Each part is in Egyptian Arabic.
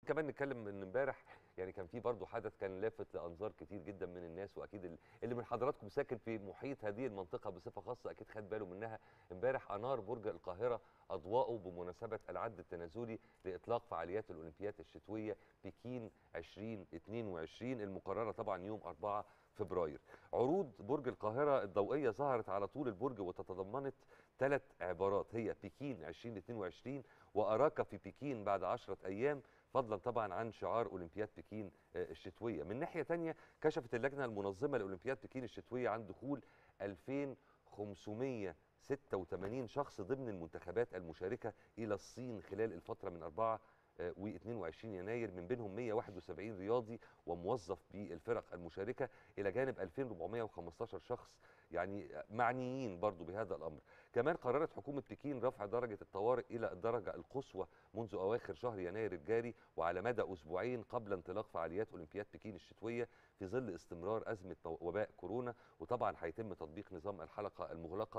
كمان نتكلم ان امبارح يعني كان في برضه حدث كان لافت لانظار كتير جدا من الناس واكيد ال- اللي من حضراتكم ساكن في محيط هذه المنطقه بصفه خاصه اكيد خد باله منها امبارح انار برج القاهره اضواءه بمناسبه العد التنازلي لاطلاق فعاليات الاولمبياد الشتويه بكين 2022 المقرره طبعا يوم 4 فبراير عروض برج القاهره الضوئيه ظهرت على طول البرج وتتضمنت ثلاث عبارات هي بكين 2022 واراك في بكين بعد عشرة ايام فضلا طبعا عن شعار اولمبياد بكين آه، الشتويه من ناحيه تانية كشفت اللجنه المنظمه لاولمبياد بكين الشتويه عن دخول 2586 شخص ضمن المنتخبات المشاركه الى الصين خلال الفتره من 4 و22 يناير من بينهم 171 رياضي وموظف بالفرق المشاركه الى جانب 2415 شخص يعني معنيين برضو بهذا الامر كمان قررت حكومه بكين رفع درجه الطوارئ الى الدرجه القصوى منذ اواخر شهر يناير الجاري وعلى مدى اسبوعين قبل انطلاق فعاليات اولمبياد بكين الشتويه في ظل استمرار ازمه وباء كورونا وطبعا هيتم تطبيق نظام الحلقه المغلقه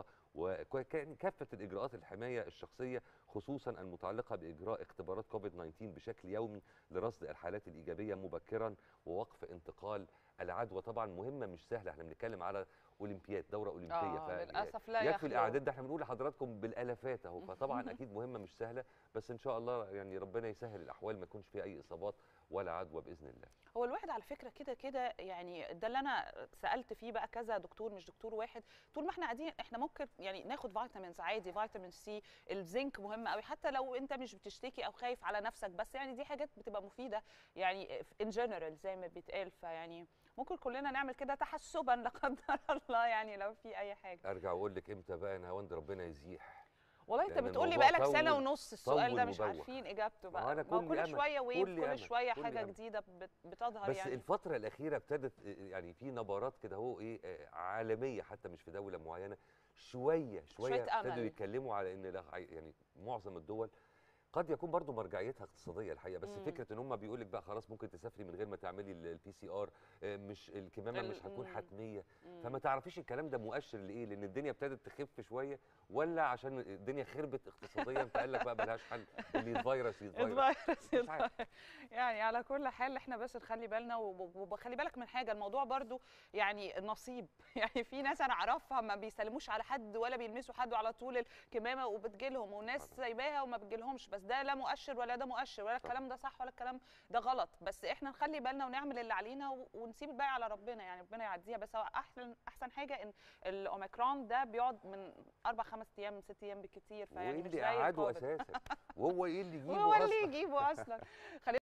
وكافه الاجراءات الحمايه الشخصيه خصوصا المتعلقه باجراء اختبارات كوفيد 19 بشكل يومي لرصد الحالات الايجابيه مبكرا ووقف انتقال العدوى طبعا مهمه مش سهله احنا بنتكلم على اولمبياد دوره اولمبيه آه للاسف لا يكفي يخلو. الاعداد ده احنا بنقول لحضراتكم بالالافات اهو فطبعا اكيد مهمه مش سهله بس ان شاء الله يعني ربنا يسهل الاحوال ما يكونش فيها اي اصابات ولا عدوى باذن الله هو الواحد على فكره كده كده يعني ده اللي انا سالت فيه بقى كذا دكتور مش دكتور واحد طول ما احنا قاعدين احنا ممكن يعني ناخد فيتامينز عادي فيتامين سي الزنك مهم قوي حتى لو انت مش بتشتكي او خايف على نفسك بس يعني دي حاجات بتبقى مفيده يعني ان جنرال زي ما بيتقال فيعني ممكن كلنا نعمل كده تحسبا لا قدر الله يعني لو في اي حاجه ارجع واقول لك امتى بقى انا هوند ربنا يزيح والله انت لأن بتقول لي الموضوع بقالك سنه طول- ونص السؤال طول ده مش وبوخ. عارفين اجابته ما هو بقى أنا ما هو كل كل أمل، شويه ويف كل كل أمل، شويه كل حاجه أمل. جديده بت- بتظهر بس يعني الفترة الأخيرة ابتدت يعني في نبرات كده هو إيه آه، عالمية حتى مش في دولة معينة شوية شوية شوية ابتدوا أمل. يتكلموا على إن لا هي- يعني معظم الدول قد يكون برضو مرجعيتها اقتصاديه الحقيقه بس مم. فكره ان هم بيقول لك بقى خلاص ممكن تسافري من غير ما تعملي البي سي ار مش الكمامه ال- مش هتكون مم. حتميه مم. فما تعرفيش الكلام ده مؤشر لايه لان الدنيا ابتدت تخف شويه ولا عشان الدنيا خربت اقتصاديا فقال لك بقى ملهاش حل اللي يتفيروس يتفيروس اتفيروس مش عارف. اتفيروس. يعني على كل حال احنا بس نخلي بالنا وب- وبخلي بالك من حاجه الموضوع برضو يعني النصيب يعني في ناس انا اعرفها ما بيسلموش على حد ولا بيلمسوا حد وعلى طول الكمامه وبتجيلهم وناس سايباها وما بتجيلهمش بس ده لا مؤشر ولا ده مؤشر ولا الكلام ده صح ولا الكلام ده غلط بس احنا نخلي بالنا ونعمل اللي علينا و- ونسيب الباقي على ربنا يعني ربنا يعديها بس هو احسن احسن حاجه ان الاوميكرون ده بيقعد من اربع خمس ايام ست ايام بالكتير فيعني وايه مش اللي زي قعده الكوفيد اساسا وهو ايه اللي يجيبه هو اللي أصلاً؟ يجيبه اصلا خلينا